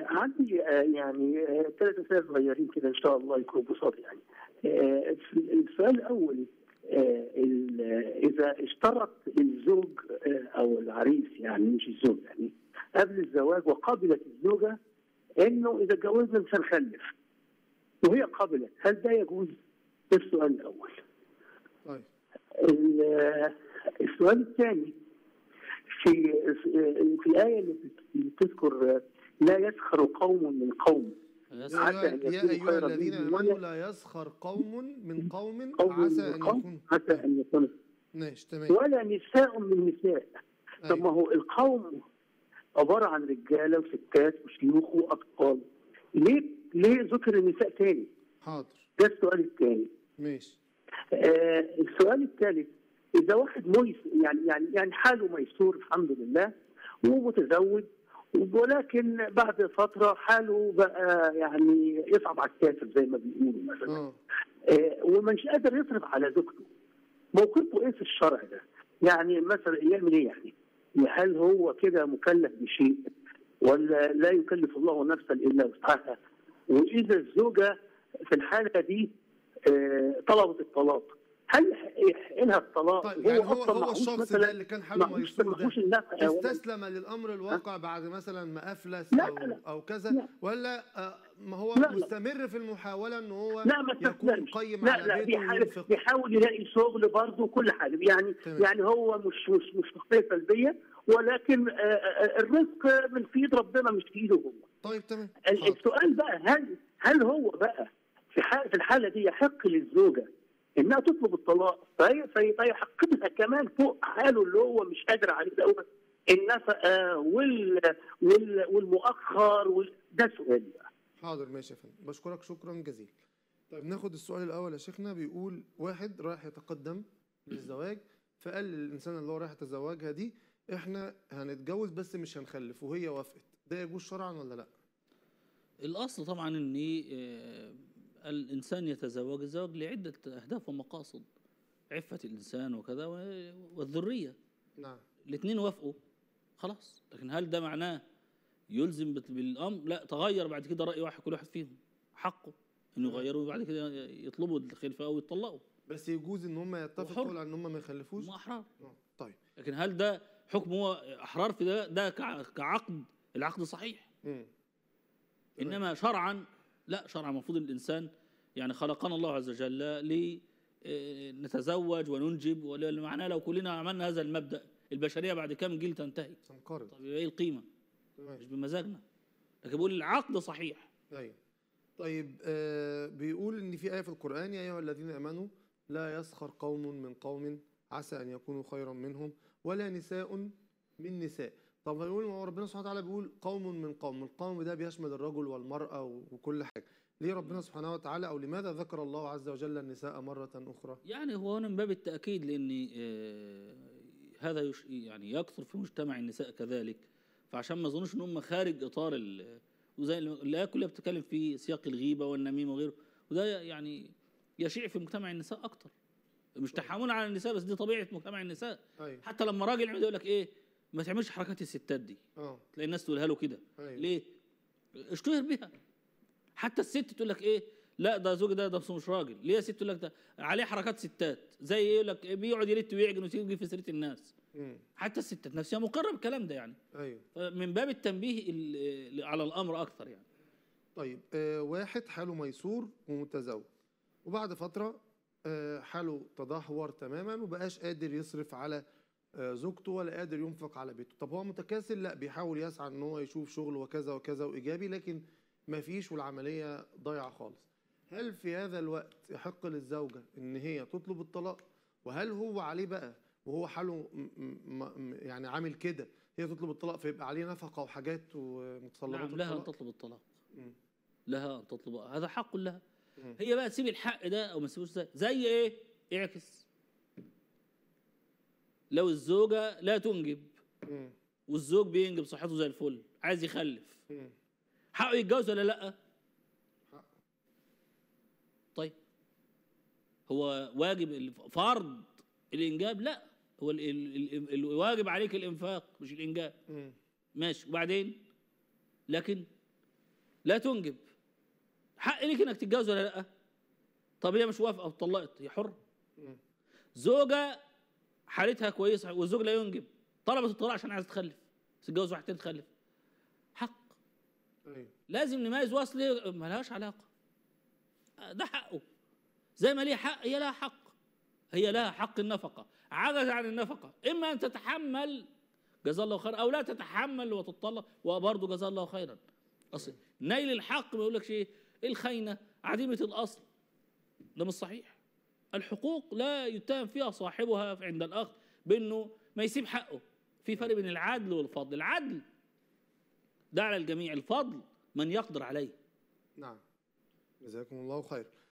آه عندي آه يعني آه ثلاث اسئله صغيرين كده ان شاء الله يكونوا بساط يعني آه السؤال الاول آه اذا اشترط الزوج آه او العريس يعني مش الزوج يعني قبل الزواج وقبلت الزوجه انه اذا اتجوزنا مش هنخلف وهي قبلت هل ده يجوز؟ ده السؤال الاول. طيب السؤال الثاني في في الايه اللي بتذكر لا يسخر قوم من قوم يا أيها الذين آمنوا لا يسخر قوم من قوم, عسى أن يكون عسى أن يكون ماشي تمام ولا نساء من نساء طب ما هو القوم عبارة عن رجالة وستات وشيوخ وأطفال ليه ليه ذكر النساء تاني؟ حاضر ده السؤال الثاني ماشي آه السؤال الثالث إذا واحد ميس يعني يعني يعني حاله ميسور الحمد لله ومتزوج ولكن بعد فتره حاله بقى يعني يصعب على الكافر زي ما بيقولوا مثلا اه آه ومش قادر يصرف على زوجته موقفه ايه في الشرع ده؟ يعني مثلا يعمل ايه يعني؟ هل هو كده مكلف بشيء ولا لا يكلف الله نفسا الا وسعها؟ واذا الزوجه في الحاله دي آه طلبت الطلاق هل يحقنها الطلاق طيب يعني هو أصلاً هو معهوش الشخص مثلاً- ده اللي كان حاله معهوش- ميسور معهوش ده النفقة ولا- استسلم للامر الواقع بعد مثلا ما افلس لا، او لا. او كذا لا. ولا آه، ما هو لا، لا. مستمر في المحاوله ان هو لا ما يكون تستسلمش قيم لا على لا بيته بيحاول وينفق بيحاول يلاقي شغل برضه وكل حاجه يعني تمام. يعني هو مش مش مش شخصيه سلبيه ولكن آه، آه، الرزق من في ايد ربنا مش في ايده هو طيب تمام ال- حاضر. السؤال بقى هل هل هو بقى في حال في الحاله دي يحق للزوجه انها تطلب الطلاق فهي في- فيحققها كمان فوق حاله اللي هو مش قادر عليه دوت النفقه وال وال والمؤخر وال... ده سؤالي بقى حاضر ماشي يا فندم بشكرك شكرا جزيلا طيب ناخد السؤال الاول يا شيخنا بيقول واحد رايح يتقدم للزواج فقال للانسان اللي هو رايح يتزوجها دي احنا هنتجوز بس مش هنخلف وهي وافقت ده يجوز شرعا ولا لا الأصل طبعا أن آه، الإنسان يتزوج الزواج لعدة أهداف ومقاصد عفة الإنسان وكذا و- والذرية نعم الاثنين وافقوا خلاص لكن هل ده معناه يلزم بت- بالأمر لا تغير بعد كده رأي واحد كل واحد فيهم حقه انه يغيروا وبعد كده يطلبوا الخلفة او يطلقوا بس يجوز ان هم يتفقوا وحر. على ان هم ما يخلفوش هم احرار آه، طيب لكن هل ده حكم هو احرار في ده ده كع- كعقد العقد صحيح مم. تمام. انما شرعا لا شرعا المفروض الانسان يعني خلقنا الله عز وجل ل آه، نتزوج وننجب معناه لو كلنا عملنا هذا المبدا البشريه بعد كم جيل تنتهي تنقرض طب يبقى ايه القيمه مش تمام بمزاجنا لكن بقول العقد صحيح ايوه طيب آه بيقول ان في ايه في القران يا ايها الذين امنوا لا يسخر قوم من قوم عسى ان يكونوا خيرا منهم ولا نساء من نساء طب هيقول ما هو ربنا سبحانه وتعالى بيقول قوم من قوم القوم ده بيشمل الرجل والمراه و- وكل حاجه ليه ربنا سبحانه وتعالى او لماذا ذكر الله عز وجل النساء مره اخرى يعني هو هنا من باب التاكيد لان آه، هذا يش يعني يكثر في مجتمع النساء كذلك فعشان ما يظنوش ان هم خارج اطار ال- وزي الايه كلها بتتكلم في سياق الغيبه والنميمه وغيره وده يعني يشيع في مجتمع النساء اكتر مش تحامون على النساء بس دي طبيعه مجتمع النساء ايوه حتى لما راجل يعمل يقول لك ايه ما تعملش حركات الستات دي اه تلاقي الناس تقولها له كده ايوه ليه؟ اشتهر بيها حتى الست تقول لك ايه؟ لا ده زوجي ده ده بس مش راجل، ليه يا ست تقول لك ده عليه حركات ستات، زي ايه يقول لك بيقعد يلت ويعجن ويجي في سيره الناس، مم. حتى الستات نفسها مقره بالكلام ده يعني، ايوه من باب التنبيه ال- على الامر اكثر يعني. طيب آه واحد حاله ميسور ومتزوج وبعد فترة آه حاله تدهور تماما وبقاش قادر يصرف على آه زوجته ولا قادر ينفق على بيته طب هو متكاسل لا بيحاول يسعى ان هو يشوف شغل وكذا وكذا وايجابي لكن ما فيش والعملية ضايعة خالص هل في هذا الوقت يحق للزوجة ان هي تطلب الطلاق وهل هو عليه بقى وهو حاله م- م- م- يعني عامل كده هي تطلب الطلاق فيبقى عليه نفقة وحاجات ومتطلبات نعم لها ان الطلاق تطلب الطلاق، مم. لها ان تطلب هذا حق لها. مم. هي بقى تسيب الحق ده او ما تسيبوش زي زي ايه؟ اعكس. لو الزوجه لا تنجب مم. والزوج بينجب صحته زي الفل، عايز يخلف، مم. حقه يتجوز ولا لا؟ حقه. طيب هو واجب ال- فرض الانجاب لا هو ال- ال- ال- الواجب عليك الانفاق مش الانجاب مم. ماشي وبعدين لكن لا تنجب حق ليك انك تتجوز ولا لا طب هي مش موافقه وطلقت هي حره مم. زوجه حالتها كويسه والزوج لا ينجب طلبت الطلاق عشان عايزه تخلف تتجوز واحد تاني تخلف حق ايوه لازم نميز واصل ملهاش علاقه ده حقه زي ما ليه حق هي لها حق هي لها حق النفقه عجز عن النفقه اما ان تتحمل جزاه الله خيرا او لا تتحمل وتطلق وبرضه جزاه الله خيرا اصل نيل الحق ما يقولكش ايه الخينه عديمه الاصل ده مش صحيح الحقوق لا يتهم فيها صاحبها عند الاخذ بانه ما يسيب حقه في فرق بين العدل والفضل العدل ده على الجميع الفضل من يقدر عليه نعم جزاكم الله خير